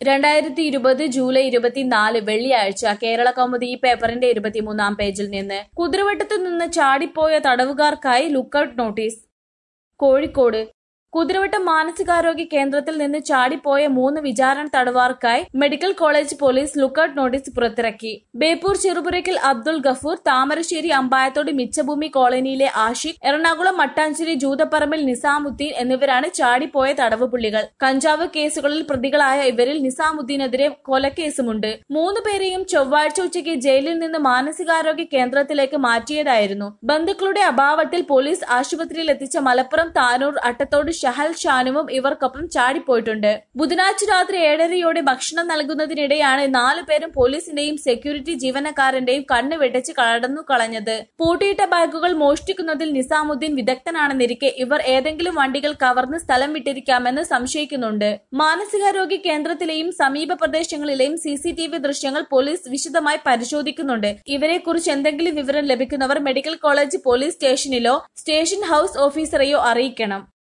രണ്ടായിരത്തി ഇരുപത് ജൂലൈ ഇരുപത്തിനാല് വെള്ളിയാഴ്ച കേരള കൗമുദി ഈ പേപ്പറിന്റെ ഇരുപത്തിമൂന്നാം പേജിൽ നിന്ന് കുതിരവട്ടത്തു നിന്ന് ചാടിപ്പോയ തടവുകാർക്കായി ലുക്കൌട്ട് നോട്ടീസ് കോഴിക്കോട് കുതിരവട്ടം മാനസികാരോഗ്യ കേന്ദ്രത്തിൽ നിന്ന് ചാടിപ്പോയ മൂന്ന് വിചാരണ തടവുകാർക്കായി medical college police lookout notice പുറത്തിറക്കി ബേപ്പൂർ ചെറുപുരയ്ക്കൽ അബ്ദുൾ ഗഫൂർ താമരശ്ശേരി അമ്പായത്തോട് മിച്ചഭൂമി കോളനിയിലെ ആഷിഖ് എറണാകുളം മട്ടാഞ്ചേരി ജൂതപ്പറമ്പിൽ നിസാമുദ്ദീൻ എന്നിവരാണ് ചാടിപ്പോയ തടവുപുള്ളികൾ കഞ്ചാവ് കേസുകളിൽ പ്രതികളായ ഇവരിൽ നിസാമുദ്ദീനെതിരെ കൊലക്കേസുമുണ്ട് മൂന്ന് പേരെയും ചൊവ്വാഴ്ച ഉച്ചയ്ക്ക് ജയിലിൽ നിന്ന് മാനസികാരോഗ്യ കേന്ദ്രത്തിലേക്ക് മാറ്റിയതായിരുന്നു ബന്ധുക്കളുടെ അഭാവത്തിൽ പോലീസ് ആശുപത്രിയിൽ എത്തിച്ച മലപ്പുറം താനൂർ അട്ടത്തോട് ഷഹൽ ഷാനുവും ഇവർക്കൊപ്പം ചാടിപ്പോയിട്ടുണ്ട് ബുധനാഴ്ച രാത്രി ഏഴരയോടെ ഭക്ഷണം നൽകുന്നതിനിടെയാണ് നാലു പേരും പോലീസിന്റെയും സെക്യൂരിറ്റി ജീവനക്കാരന്റെയും കണ്ണ് വെട്ടിച്ച് കടന്നു കളഞ്ഞത് പൂട്ടിയിട്ട ബാഗുകൾ മോഷ്ടിക്കുന്നതിൽ നിസാമുദ്ദീൻ വിദഗ്ധനാണെന്നിരിക്കെ ഇവർ ഏതെങ്കിലും വണ്ടികൾ കവർന്ന് സ്ഥലം വിട്ടിരിക്കാമെന്ന് സംശയിക്കുന്നുണ്ട് മാനസികാരോഗ്യ കേന്ദ്രത്തിലെയും സമീപ പ്രദേശങ്ങളിലെയും സി സി ടി വി ദൃശ്യങ്ങൾ പോലീസ് വിശദമായി പരിശോധിക്കുന്നുണ്ട് ഇവരെക്കുറിച്ച് എന്തെങ്കിലും വിവരം ലഭിക്കുന്നവർ മെഡിക്കൽ കോളേജ് പോലീസ് സ്റ്റേഷനിലോ സ്റ്റേഷൻ ഹൌസ് ഓഫീസറെയോ അറിയിക്കണം